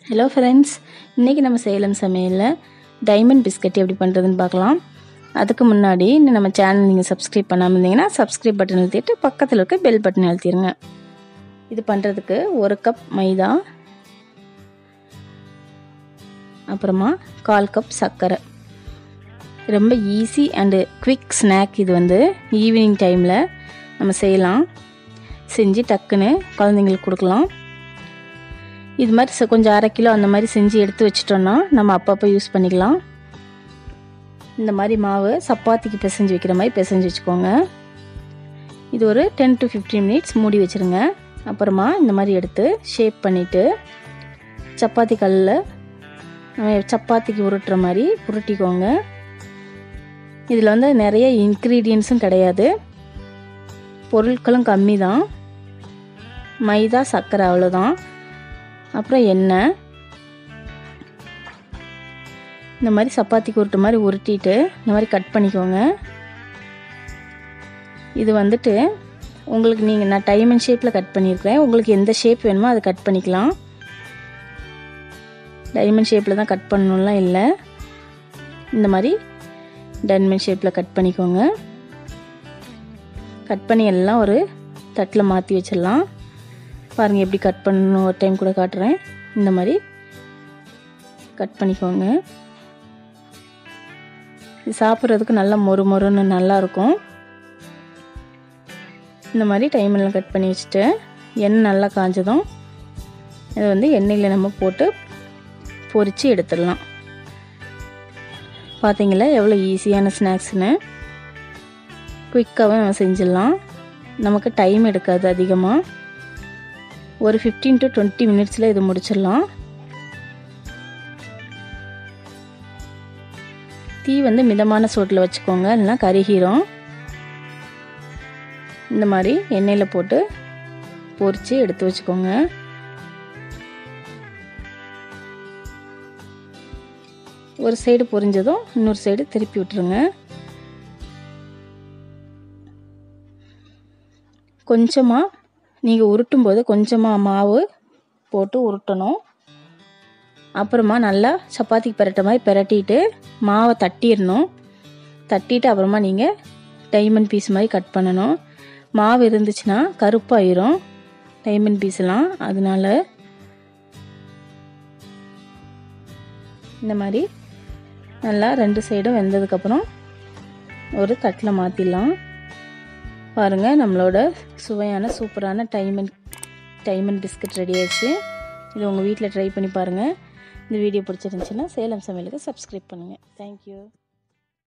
hello friends இன்றைக்கி நம்ம சேலம் சமையலில் டைமண்ட் பிஸ்கட் எப்படி பண்ணுறதுன்னு பார்க்கலாம் அதுக்கு முன்னாடி இன்னும் நம்ம சேனல் நீங்கள் சப்ஸ்கிரைப் பண்ணாமல் இருந்தீங்கன்னா சப்ஸ்கிரைப் பட்டன் அழுத்திட்டு பக்கத்தில் இருக்க பெல் பட்டன் அழுத்திடுங்க இது பண்ணுறதுக்கு ஒரு கப் மைதா அப்புறமா கால் கப் சர்க்கரை ரொம்ப ஈஸி அண்டு குவிக் ஸ்நாக் இது வந்து ஈவினிங் டைமில் நம்ம செய்யலாம் செஞ்சு டக்குன்னு குழந்தைங்களுக்கு கொடுக்கலாம் இது மாதிரி ச- கொஞ்சம் அரை கிலோ அந்த மாதிரி செஞ்சு எடுத்து வச்சிட்டோன்னா நம்ம அப்பப்போ யூஸ் பண்ணிக்கலாம் இந்த மாதிரி மாவு சப்பாத்திக்கு பிசைஞ்சு வைக்கிற மாதிரி பிசைஞ்சு வச்சுக்கோங்க இது ஒரு டென் டு 15 மினிட்ஸ் மூடி வச்சுருங்க அப்புறமா இந்த மாதிரி எடுத்து ஷேப் பண்ணிவிட்டு சப்பாத்தி கல்லில் நம்ம சப்பாத்திக்கு உருட்டுற மாதிரி உருட்டிக்கோங்க இதில் வந்து நிறைய இன்க்ரீடியன்ஸும் கிடையாது பொருட்களும் கம்மி தான் மைதா சர்க்கரை அவ்வளோதான் அப்புறம் எண்ணெய் இந்த மாதிரி சப்பாத்திக்கு உருட்டு மாதிரி உருட்டிட்டு இந்த மாதிரி கட் பண்ணிக்கோங்க இது வந்துட்டு உங்களுக்கு நீங்கள் நான் டைமண்ட் ஷேப்பில் கட் பண்ணியிருக்கிறேன் உங்களுக்கு எந்த ஷேப் வேணுமோ அதை கட் பண்ணிக்கலாம் டைமண்ட் ஷேப்பில் தான் கட் பண்ணணும்லாம் இல்லை இந்த மாதிரி டைமண்ட் ஷேப்பில் கட் பண்ணிக்கோங்க கட் பண்ணி எல்லாம் ஒரு தட்டில் மாற்றி வச்சிடலாம் பாருங்கள் எப்படி கட் பண்ணணும் ஒரு டைம் கூட காட்டுறேன் இந்த மாதிரி கட் பண்ணிக்கோங்க இது சாப்பிட்றதுக்கு நல்லா மொறு மொறுன்னு நல்லா இருக்கும் இந்த மாதிரி டைமெல்லாம் கட் பண்ணி வச்சுட்டு எண்ணெய் நல்லா காஞ்சதும் இதை வந்து எண்ணெயில் நம்ம போட்டு பொரித்து எடுத்துடலாம் பார்த்தீங்களா எவ்வளோ ஈஸியான ஸ்நாக்ஸ்னு குயிக்காகவே நம்ம செஞ்சிடலாம் நமக்கு டைம் எடுக்காது அதிகமாக ஒரு ஃபிஃப்டீன் டு டுவெண்ட்டி மினிட்ஸில் இது முடிச்சிடலாம் தீ வந்து மிதமான சூட்டில் வச்சுக்கோங்க இல்லைன்னா கருகிரும் இந்த மாதிரி எண்ணெயில் போட்டு பொரித்து எடுத்து வச்சுக்கோங்க ஒரு சைடு பொரிஞ்சதும் இன்னொரு சைடு திருப்பி விட்டுருங்க கொஞ்சமாக நீங்கள் உருட்டும் போது கொஞ்சமாக மாவு போட்டு உருட்டணும் அப்புறமா நல்லா சப்பாத்திக்கு பெரட்ட மாதிரி பெரட்டிட்டு மாவை தட்டிடணும் தட்டிட்டு அப்புறமா நீங்கள் டைமண்ட் பீஸ் மாதிரி கட் பண்ணணும் மாவு இருந்துச்சுன்னா கருப்பாயிரும் டைமண்ட் பீஸ்லாம் அதனால இந்த மாதிரி நல்லா ரெண்டு சைடும் வெந்ததுக்கப்புறம் ஒரு தட்டில் மாற்றிடலாம் பாருங்கள் நம்மளோட சுவையான சூப்பரான டைமண்ட் டைமண்ட் பிஸ்கட் ரெடி ஆயிடுச்சு இது உங்கள் வீட்டில் ட்ரை பண்ணி பாருங்கள் இந்த வீடியோ பிடிச்சிருந்துச்சுன்னா சேலம் சமையலுக்கு சப்ஸ்கிரைப் பண்ணுங்கள் தேங்க்யூ